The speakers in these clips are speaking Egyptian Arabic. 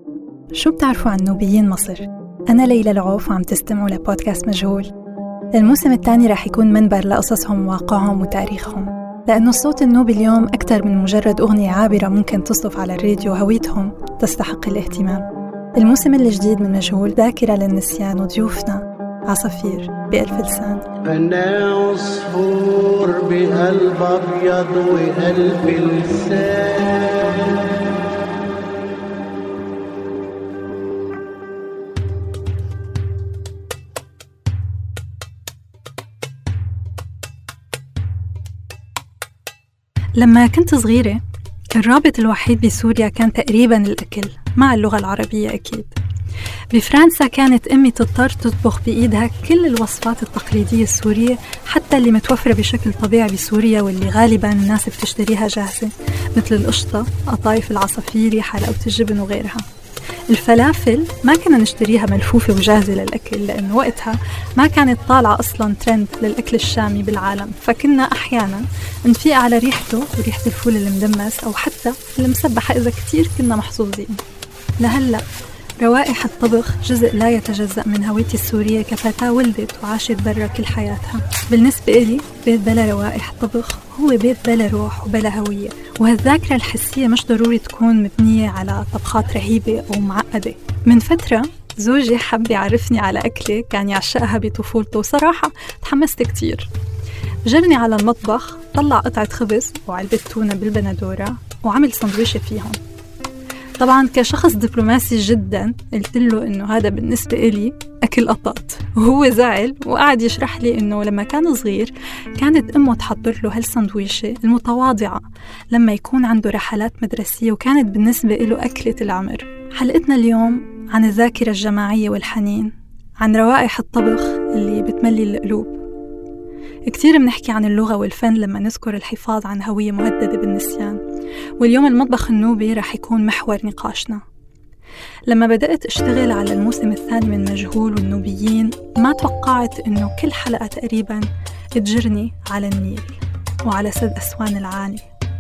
شو بتعرفوا عن نوبيين مصر؟ أنا ليلى العوف وعم تستمعوا لبودكاست مجهول الموسم الثاني رح يكون منبر لقصصهم وواقعهم وتاريخهم لأنه الصوت النوبي اليوم أكثر من مجرد أغنية عابرة ممكن تصف على الراديو هويتهم تستحق الاهتمام الموسم الجديد من مجهول ذاكرة للنسيان وضيوفنا عصافير بألف لسان أنا عصفور بقلب أبيض وقلب لسان لما كنت صغيرة الرابط الوحيد بسوريا كان تقريبا الأكل مع اللغة العربية أكيد بفرنسا كانت أمي تضطر تطبخ بإيدها كل الوصفات التقليدية السورية حتى اللي متوفرة بشكل طبيعي بسوريا واللي غالبا الناس بتشتريها جاهزة مثل القشطة، قطايف العصافيري، حلاوة الجبن وغيرها الفلافل ما كنا نشتريها ملفوفة وجاهزة للأكل لأنه وقتها ما كانت طالعة أصلا ترند للأكل الشامي بالعالم فكنا أحيانا نفيق على ريحته وريحة الفول المدمس أو حتى المسبحة إذا كتير كنا محظوظين لهلأ روائح الطبخ جزء لا يتجزأ من هويتي السورية كفتاة ولدت وعاشت برا كل حياتها بالنسبة إلي بيت بلا روائح طبخ هو بيت بلا روح وبلا هوية وهالذاكرة الحسية مش ضروري تكون مبنية على طبخات رهيبة أو معقدة من فترة زوجي حب يعرفني على أكلة كان يعشقها بطفولته وصراحة تحمست كتير جرني على المطبخ طلع قطعة خبز وعلبة تونة بالبندورة وعمل سندويشة فيهم طبعا كشخص دبلوماسي جدا قلت له انه هذا بالنسبة إلي أكل قطاط وهو زعل وقعد يشرح لي انه لما كان صغير كانت امه تحضر له هالسندويشة المتواضعة لما يكون عنده رحلات مدرسية وكانت بالنسبة له أكلة العمر حلقتنا اليوم عن الذاكرة الجماعية والحنين عن روائح الطبخ اللي بتملي القلوب كتير بنحكي عن اللغة والفن لما نذكر الحفاظ عن هوية مهددة بالنسيان واليوم المطبخ النوبي رح يكون محور نقاشنا لما بدأت أشتغل على الموسم الثاني من مجهول والنوبيين ما توقعت إنه كل حلقة تقريبا تجرني على النيل وعلى سد أسوان العالي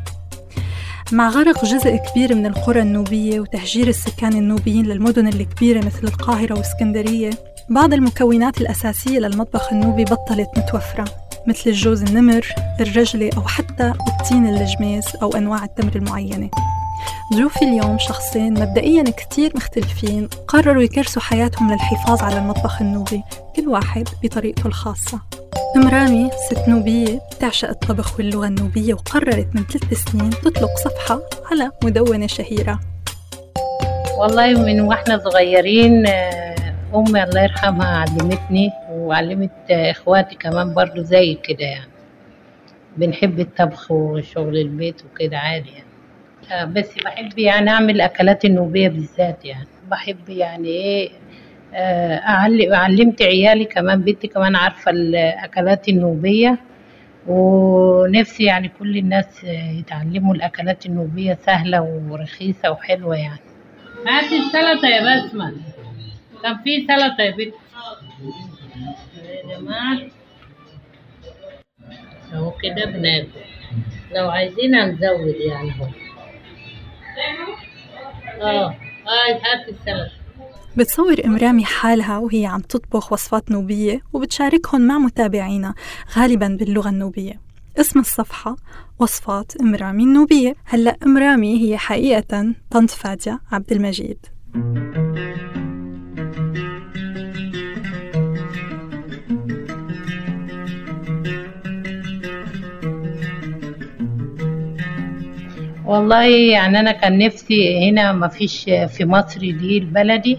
مع غرق جزء كبير من القرى النوبية وتهجير السكان النوبيين للمدن الكبيرة مثل القاهرة واسكندرية بعض المكونات الأساسية للمطبخ النوبي بطلت متوفرة مثل الجوز النمر، الرجلة أو حتى التين الجميز أو أنواع التمر المعينة ضيوفي اليوم شخصين مبدئيا كتير مختلفين قرروا يكرسوا حياتهم للحفاظ على المطبخ النوبي كل واحد بطريقته الخاصة أم رامي ست نوبية بتعشق الطبخ واللغة النوبية وقررت من ثلاث سنين تطلق صفحة على مدونة شهيرة والله من واحنا صغيرين آه، أمي الله يرحمها علمتني وعلمت إخواتي كمان برضو زي كده يعني بنحب الطبخ وشغل البيت وكده عادي يعني آه، بس بحب يعني أعمل أكلات النوبية بالذات يعني بحب يعني إيه آه، أعلم علمت عيالي كمان بنتي كمان عارفة الأكلات النوبية ونفسي يعني كل الناس يتعلموا الأكلات النوبية سهلة ورخيصة وحلوة يعني هاتي السلطة يا بسمة كان في سلطة يا بنت يا جماعة اهو كده بناكل لو عايزين هنزود يعني اهو اه اه هات السلطة بتصور إمرامي حالها وهي عم تطبخ وصفات نوبية وبتشاركهم مع متابعينا غالبا باللغة النوبية اسم الصفحة وصفات إمرامي النوبية هلأ إمرامي هي حقيقة طنط فادية عبد المجيد والله يعني أنا كان نفسي هنا ما فيش في مصر دي البلدي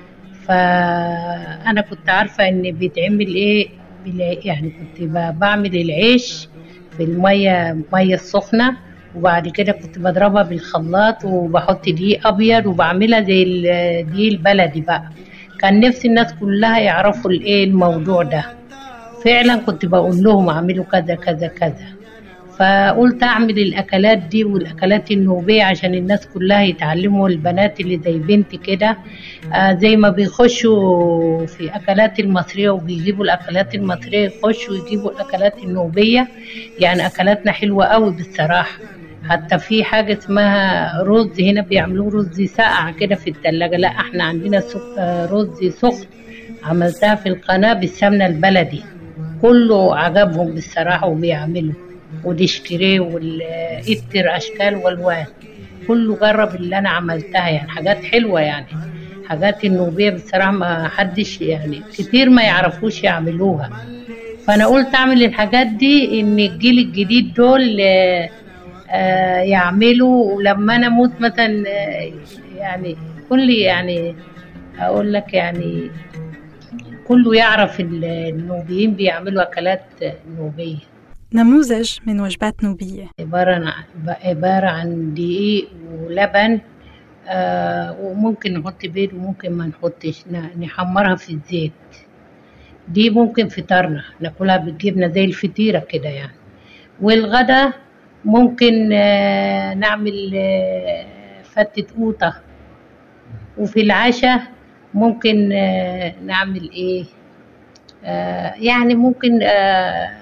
فأنا كنت عارفة إن بيتعمل إيه بالع- يعني كنت ب- بعمل العيش في المية المية السخنة وبعد كده كنت بضربها بالخلاط وبحط دقيق أبيض وبعملها زي الدقيق البلدي بقى كان نفسي الناس كلها يعرفوا الإيه الموضوع ده فعلا كنت بقول لهم اعملوا كذا كذا كذا فقلت اعمل الاكلات دي والاكلات النوبيه عشان الناس كلها يتعلموا البنات اللي زي بنتي كده آه زي ما بيخشوا في اكلات المصريه وبيجيبوا الاكلات المصريه يخشوا يجيبوا الاكلات النوبيه يعني اكلاتنا حلوه قوي بالصراحه حتى في حاجة اسمها رز هنا بيعملوه رز ساقع كده في التلاجة لا احنا عندنا سك- آه، رز سخن عملتها في القناة بالسمنة البلدي كله عجبهم بالصراحة وبيعملوا وديشكريه والإتر أشكال والوان كله جرب اللي أنا عملتها يعني حاجات حلوة يعني حاجات النوبية بصراحة ما حدش يعني كتير ما يعرفوش يعملوها فأنا قلت أعمل الحاجات دي إن الجيل الجديد دول آه، آه، يعملوا ولما أنا أموت مثلا آه، يعني كل يعني أقول لك يعني كله يعرف ال- النوبيين بيعملوا أكلات نوبية نموذج من وجبات نوبية عبارة عن عبارة عن دقيق ولبن آه وممكن نحط بيض وممكن ما نحطش ن- نحمرها في الزيت دي ممكن فطارنا ناكلها بالجبنة زي الفطيرة كده يعني والغدا ممكن آه نعمل آه فتة قوطة وفي العشاء ممكن آه نعمل ايه آه يعني ممكن آه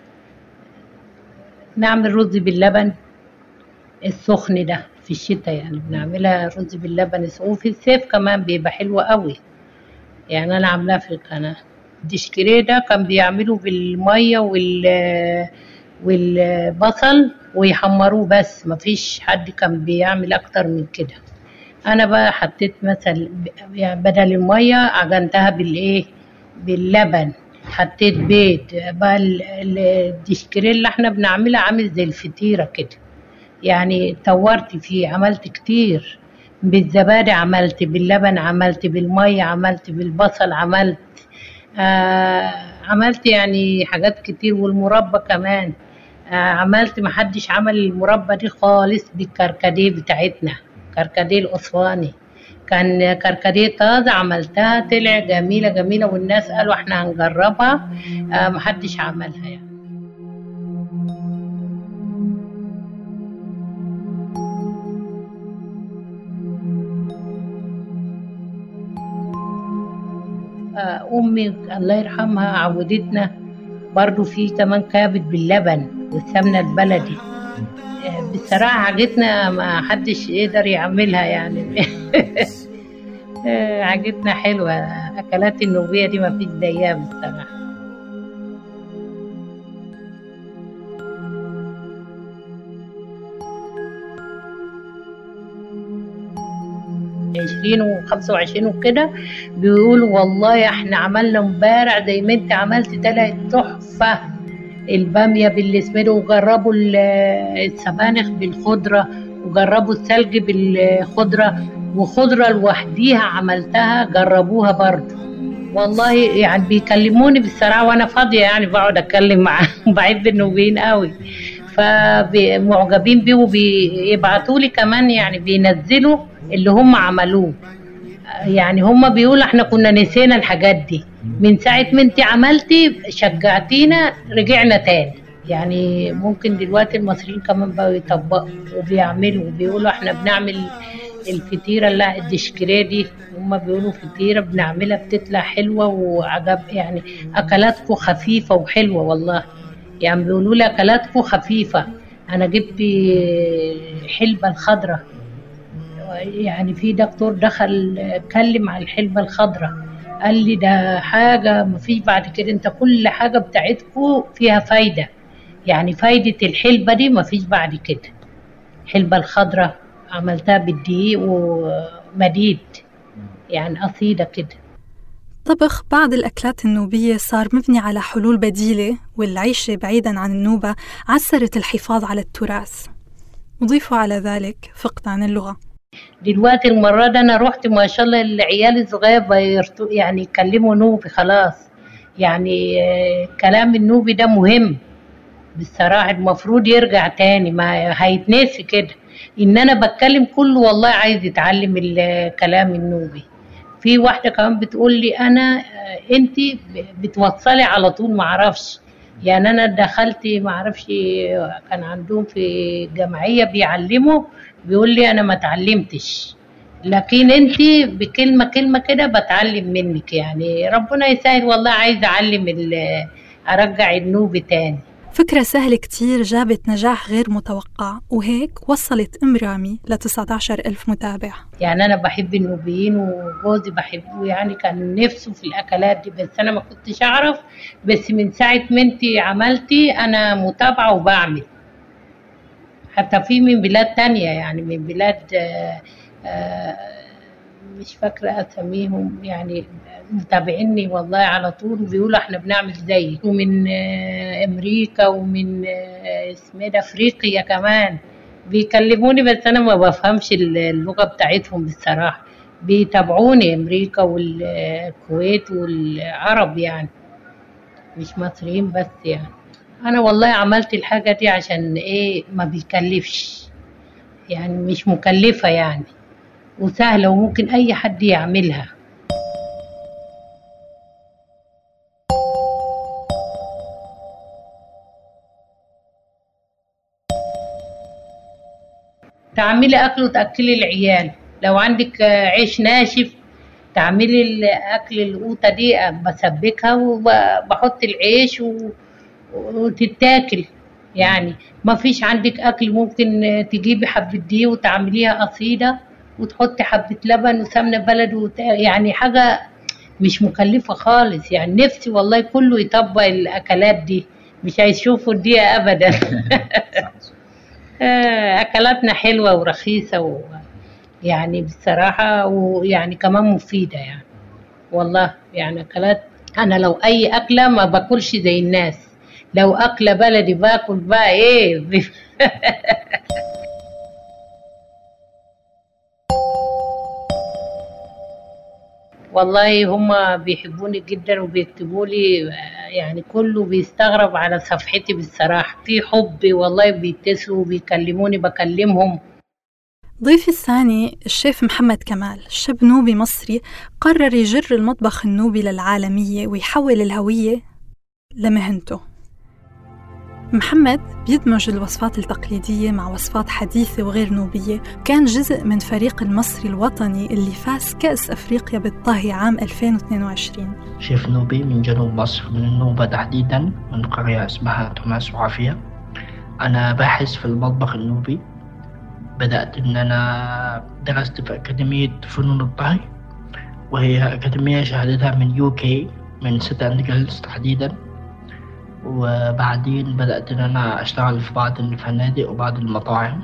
نعمل رز باللبن السخن ده في الشتاء يعني بنعملها رز باللبن الس- وفي الصيف كمان بيبقى حلو قوي يعني انا عاملاها في القناة الدشكريه ده كان بيعملوا بالمية وال والبصل ويحمروه بس مفيش حد كان بيعمل اكتر من كده انا بقى حطيت مثلا ب- يعني بدل المية عجنتها بالايه باللبن حطيت بيض بقى ال- ال- الدشكريه اللي احنا بنعملها عامل زي الفطيرة كده يعني طورت فيه عملت كتير بالزبادي عملت باللبن عملت بالمية عملت بالبصل عملت آه عملت يعني حاجات كتير والمربى كمان آه عملت محدش عمل المربى دي خالص بالكركديه بتاعتنا كركديه الأسواني كان كركديه طازة عملتها طلع جميلة جميلة والناس قالوا احنا هنجربها آه محدش عملها يعني آه، أمي الله يرحمها عودتنا برضو في كمان كابت باللبن والسمنة البلدي آه، بصراحة حاجتنا ما حدش يقدر يعملها يعني آه، حاجتنا حلوة أكلات النوبية دي ما فيش زيها بصراحة عشرين وخمسة وعشرين وكده بيقولوا والله احنا عملنا امبارح زي ما انت عملت طلعت تحفة البامية بالاسمده وجربوا ال- السبانخ بالخضرة وجربوا الثلج بالخضرة وخضرة لوحديها عملتها جربوها برضه والله يعني بيكلموني بالصراحة وانا فاضية يعني بقعد اتكلم معاهم بحب النوبيين قوي فمعجبين بيه وبيبعتوا لي كمان يعني بينزلوا اللي هم عملوه يعني هم بيقولوا احنا كنا نسينا الحاجات دي من ساعة ما انت عملتي شجعتينا رجعنا تاني يعني ممكن دلوقتي المصريين كمان بقوا يطبقوا وبيعملوا وبيقولوا احنا بنعمل الفطيرة اللي الدشكريه دي هم بيقولوا فطيرة بنعملها بتطلع حلوة وعجب يعني أكلاتكم خفيفة وحلوة والله يعني بيقولوا لي أكلاتكم خفيفة أنا جبت حلبة الخضرة يعني في دكتور دخل اتكلم على الحلبة الخضراء قال لي ده حاجة مفيش بعد كده انت كل حاجة بتاعتكو فيها فايدة يعني فايدة الحلبة دي مفيش بعد كده الحلبة الخضراء عملتها بالدقيق ومديد يعني قصيدة كده طبخ بعض الأكلات النوبية صار مبني على حلول بديلة والعيشة بعيدا عن النوبة عسرت الحفاظ على التراث وضيفوا على ذلك فقدان اللغة دلوقتي المرة دي أنا رحت ما شاء الله العيال الصغير بيرتو يعني يتكلموا نوبي خلاص يعني آه، كلام النوبي ده مهم بصراحة المفروض يرجع تاني ما هيتنسي كده إن أنا بتكلم كله والله عايز يتعلم الكلام النوبي في واحدة كمان بتقول لي أنا آه، أنتي بتوصلي على طول معرفش يعني أنا دخلت معرفش كان عندهم في جمعية بيعلموا بيقول لي أنا ما اتعلمتش لكن انتي بكلمة كلمة كده بتعلم منك يعني ربنا يسهل والله عايزة أعلم ال- أرجع النوبي تاني فكرة سهلة كتير جابت نجاح غير متوقع وهيك وصلت أم رامي ل 19 ألف متابع يعني أنا بحب النوبيين وجوزي بحبه يعني كان نفسه في الأكلات دي بس أنا ما كنتش أعرف بس من ساعة ما أنت عملتي أنا متابعة وبعمل حتى في من بلاد تانية يعني من بلاد آه، آه، مش فاكرة أساميهم يعني متابعيني والله على طول وبيقولوا احنا بنعمل زيك ومن آه، أمريكا ومن آه، اسمه ده أفريقيا كمان بيكلموني بس أنا ما بفهمش اللغة بتاعتهم بصراحة بيتابعوني أمريكا والكويت والعرب يعني مش مصريين بس يعني أنا والله عملت الحاجة دي عشان إيه ما بيكلفش يعني مش مكلفة يعني وسهلة وممكن أي حد يعملها تعملي أكل وتأكلي العيال لو عندك آه، عيش ناشف تعملي الأكل القوطة دي آه، بسبكها وبحط العيش و... وتتاكل يعني ما فيش عندك أكل ممكن آه، تجيبي حبة دي وتعمليها قصيدة وتحطي حبة لبن وسمنة بلد وت... يعني حاجة مش مكلفة خالص يعني نفسي والله كله يطبق الأكلات دي مش هيشوفوا دي أبدا آه، أكلاتنا حلوة ورخيصة و... يعني بصراحة ويعني كمان مفيدة يعني والله يعني أكلات أنا لو أي أكلة ما باكلش زي الناس لو أكلة بلدي باكل بقى إيه والله هما بيحبوني جدا وبيكتبوا لي يعني كله بيستغرب على صفحتي بالصراحة في حب والله بيتصلوا وبيكلموني بكلمهم ضيفي الثاني الشيف محمد كمال شاب نوبي مصري قرر يجر المطبخ النوبي للعالمية ويحول الهوية لمهنته محمد بيدمج الوصفات التقليدية مع وصفات حديثة وغير نوبية كان جزء من فريق المصري الوطني اللي فاز كأس أفريقيا بالطهي عام 2022 شيف نوبي من جنوب مصر من النوبة تحديدا من قرية اسمها توماس وعافية أنا باحث في المطبخ النوبي بدأت إن أنا درست في أكاديمية فنون الطهي وهي أكاديمية شهادتها من يو كي من ست أندجلز تحديدا وبعدين بدأت إن أنا أشتغل في بعض الفنادق وبعض المطاعم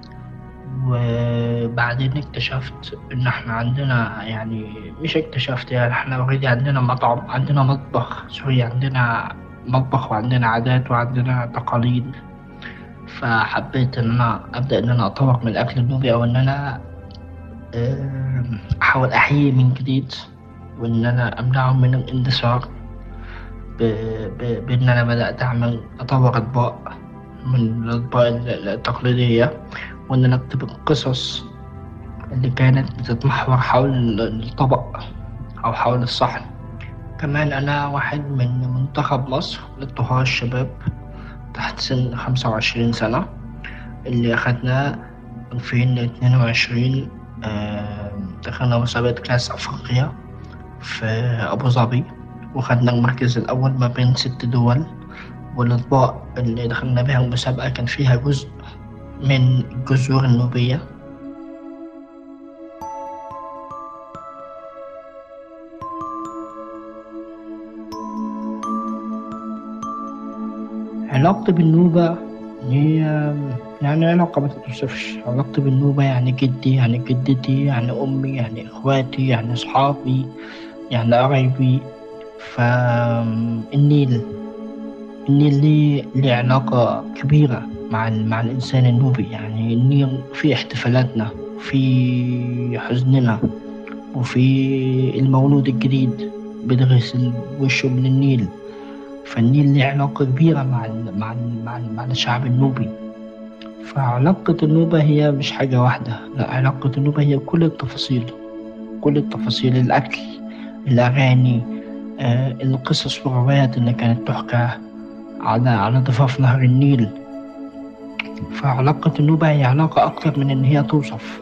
وبعدين اكتشفت إن إحنا عندنا يعني مش اكتشفت يعني إحنا أوريدي عندنا مطعم عندنا مطبخ سوري عندنا مطبخ وعندنا عادات وعندنا تقاليد فحبيت إن أنا أبدأ إن أنا أطور من الأكل النوبي أو إن أنا آم، أحاول أحييه من جديد وإن أنا أمنعه من الاندثار ب- ب- بإن أنا بدأت أعمل أطور أطباق من الأطباق ال- التقليدية وإن أنا أكتب القصص اللي كانت بتتمحور حول الطبق أو حول الصحن كمان أنا واحد من منتخب مصر للطهاة الشباب تحت سن خمسة وعشرين سنة اللي أخدناه ألفين اتنين وعشرين دخلنا مسابقة كأس أفريقيا في أبو ظبي وخدنا المركز الأول ما بين ست دول والأطباق اللي دخلنا بها المسابقة كان فيها جزء من الجذور النوبية علاقتي بالنوبة هي يعني علاقة ما تتوصفش علاقتي بالنوبة يعني جدي يعني جدتي يعني أمي يعني إخواتي يعني أصحابي يعني قرايبي فالنيل النيل ليه ليه علاقة كبيرة مع ال- مع الإنسان النوبي يعني النيل في احتفالاتنا في حزننا وفي المولود الجديد بيغسل وشه من النيل فالنيل له علاقة كبيرة مع ال مع ال مع, ال مع الشعب النوبي فعلاقة النوبة هي مش حاجة واحدة لا علاقة النوبة هي كل التفاصيل كل التفاصيل الأكل الأغاني آه، القصص والروايات اللي كانت تحكى على على ضفاف نهر النيل فعلاقة النوبة هي علاقة أكتر من إن هي توصف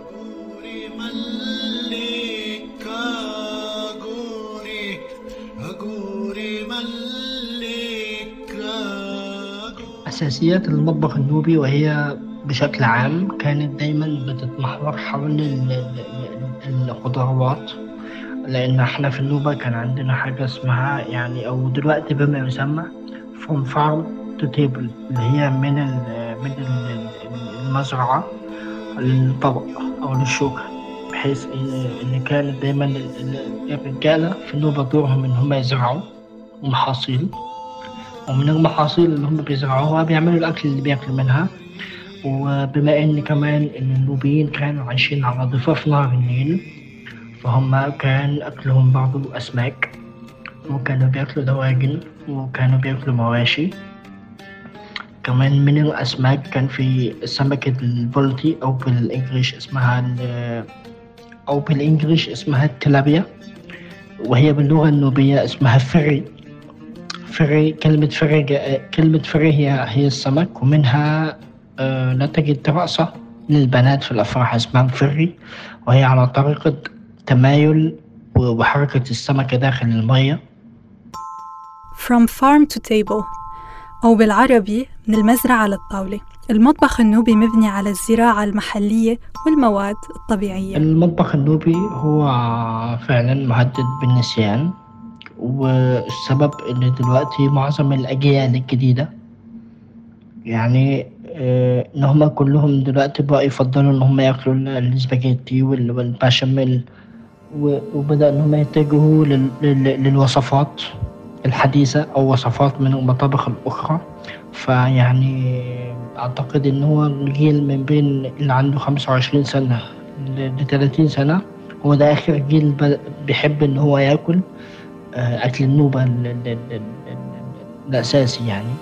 أساسيات المطبخ النوبي وهي بشكل عام كانت دايما بتتمحور حول ال- ال- ال- الخضروات لأن احنا في النوبة كان عندنا حاجة اسمها يعني أو دلوقتي بما يسمى from farm to table اللي هي من ال من ال- المزرعة للطبق أو للشوكة بحيث إن إن كانت دايما ال- ال- الرجالة في النوبة دورهم إن هم يزرعوا محاصيل ومن المحاصيل اللي هم بيزرعوها بيعملوا الأكل اللي بياكلوا منها وبما إن كمان إن النوبيين كانوا عايشين على ضفاف نهر النيل فهم كان أكلهم برضو أسماك وكانوا بياكلوا دواجن وكانوا بياكلوا مواشي كمان من الأسماك كان في سمكة البولتي أو بالإنجليش اسمها ال- أو بالإنجليش اسمها التلابيا وهي باللغة النوبية اسمها فري فري كلمة فري جا- كلمة فري هي هي السمك ومنها آه، نتجت رقصة للبنات في الأفراح اسمها فري وهي على طريقة تمايل و- وحركة السمكة داخل المية From farm to table أو بالعربي من المزرعة للطاولة المطبخ النوبي مبني على الزراعة المحلية والمواد الطبيعية المطبخ النوبي هو فعلا مهدد بالنسيان والسبب ان دلوقتي معظم الاجيال الجديدة يعني آه، ان هم كلهم دلوقتي بقوا يفضلوا ان هم ياكلوا ال- الاسباجيتي وال- والباشاميل و- وبدأ ان هم يتجهوا لل- لل- للوصفات الحديثة او وصفات من المطابخ الاخرى فيعني اعتقد ان هو الجيل من بين اللي عنده 25 سنة ل 30 سنة هو ده آخر جيل ب- بيحب إن هو ياكل آه، أكل النوبة ال- ال- ال- ال- ال- الأساسي يعني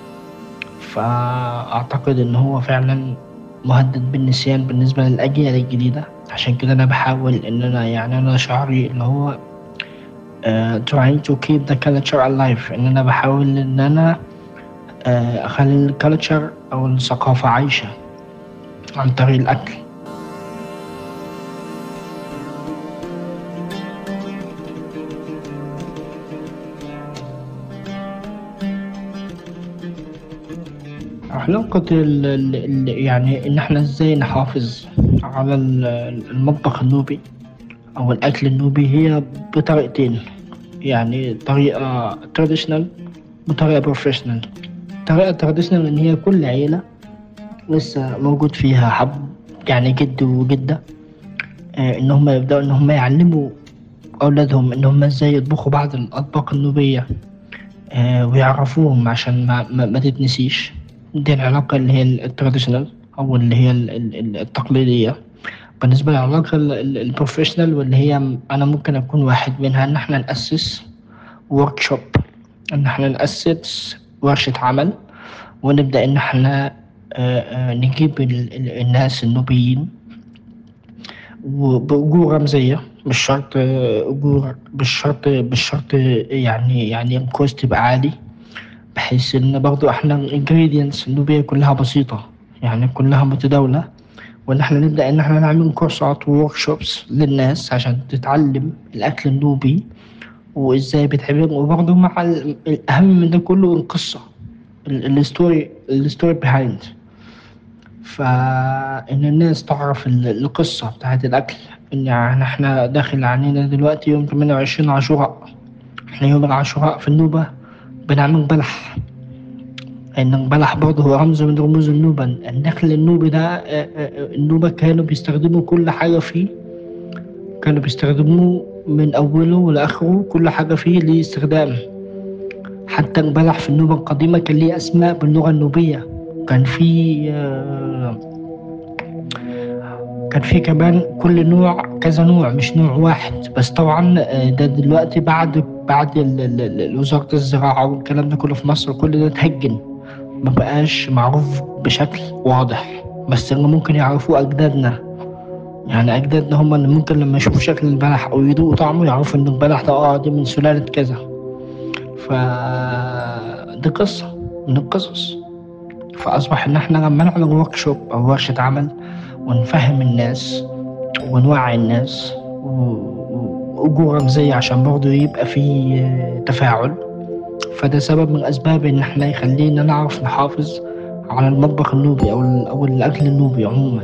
فأعتقد إن هو فعلا مهدد بالنسيان بالنسبة للأجيال الجديدة عشان كده أنا بحاول إن أنا يعني أنا شعري اللي هو آه، trying to keep the culture alive إن أنا بحاول إن أنا آه، أخلي الكالتشر أو الثقافة عايشة عن طريق الأكل علاقة ال ال ال يعني إن إحنا إزاي نحافظ على ال- المطبخ النوبي أو الأكل النوبي هي بطريقتين يعني طريقة traditional وطريقة professional الطريقة traditional إن هي كل عيلة لسه موجود فيها حب يعني جد وجدة آه، إن هم يبدأوا إن هم يعلموا أولادهم إن هم إزاي يطبخوا بعض الأطباق النوبية آه، ويعرفوهم عشان ما, ما, ما تتنسيش دي العلاقة اللي هي التراديشنال أو اللي هي ال- ال- ال- التقليدية بالنسبة للعلاقة البروفيشنال واللي هي م- أنا ممكن أكون واحد منها إن إحنا نأسس ورك شوب إن إحنا نأسس ورشة عمل ونبدأ إن إحنا آه، آه، نجيب ال- ال- الناس النوبيين وبأجور رمزية مش شرط آه، أجور مش شرط مش شرط يعني يعني الكوست يبقى عالي بحيث إن برضو إحنا الانجريدينتس النوبية كلها بسيطة يعني كلها متداولة وإن إحنا نبدأ إن إحنا نعمل كورسات وورك شوبس للناس عشان تتعلم الأكل النوبي وإزاي بيتعمل وبرضو مع ال- الأهم من ده كله القصة ال- الستوري الستوري بيهايند فإن الناس تعرف ال- القصة بتاعت الأكل إن يعني إحنا داخل علينا دلوقتي يوم 28 عاشوراء إحنا يوم العاشوراء في النوبة بنعمل بلح إن البلح برضه هو رمز من رموز النوبة النخل النوبي ده آه، آه، آه، النوبة كانوا بيستخدموا كل حاجة فيه كانوا بيستخدموه من أوله لآخره كل حاجة فيه ليه استخدام حتى البلح في النوبة القديمة كان ليه أسماء باللغة النوبية كان في آه، كان في كمان كل نوع كذا نوع مش نوع واحد بس طبعا آه، ده دلوقتي بعد بعد ال- ال- ال- وزارة الزراعة والكلام ده كله في مصر كل ده اتهجن ما بقاش معروف بشكل واضح بس اللي ممكن يعرفوه أجدادنا يعني أجدادنا هم اللي ممكن لما يشوفوا شكل البلح أو يدوقوا طعمه يعرفوا إن البلح ده آه دي من سلالة كذا ف دي قصة من القصص فأصبح إن إحنا لما نعمل ورك شوب أو ورشة عمل ونفهم الناس ونوعي الناس و- و- وأجور رمزية عشان برضه يبقى في آه، تفاعل فده سبب من الأسباب إن إحنا يخلينا نعرف نحافظ عن المطبخ النوبي أو أو الأكل النوبي عموما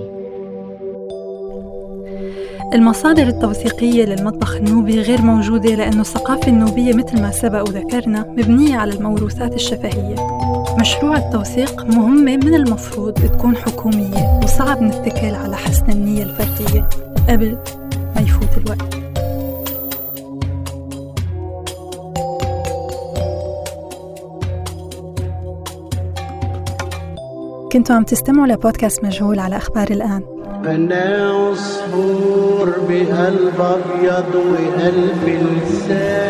المصادر التوثيقية للمطبخ النوبي غير موجودة لأنه الثقافة النوبية مثل ما سبق وذكرنا مبنية على الموروثات الشفهية مشروع التوثيق مهمة من المفروض تكون حكومية وصعب نتكل على حسن النية الفردية قبل ما يفوت الوقت كنتوا عم تستمعوا لبودكاست مجهول على أخبار الآن أنا عصفور بقلب أبيض وقلب لسان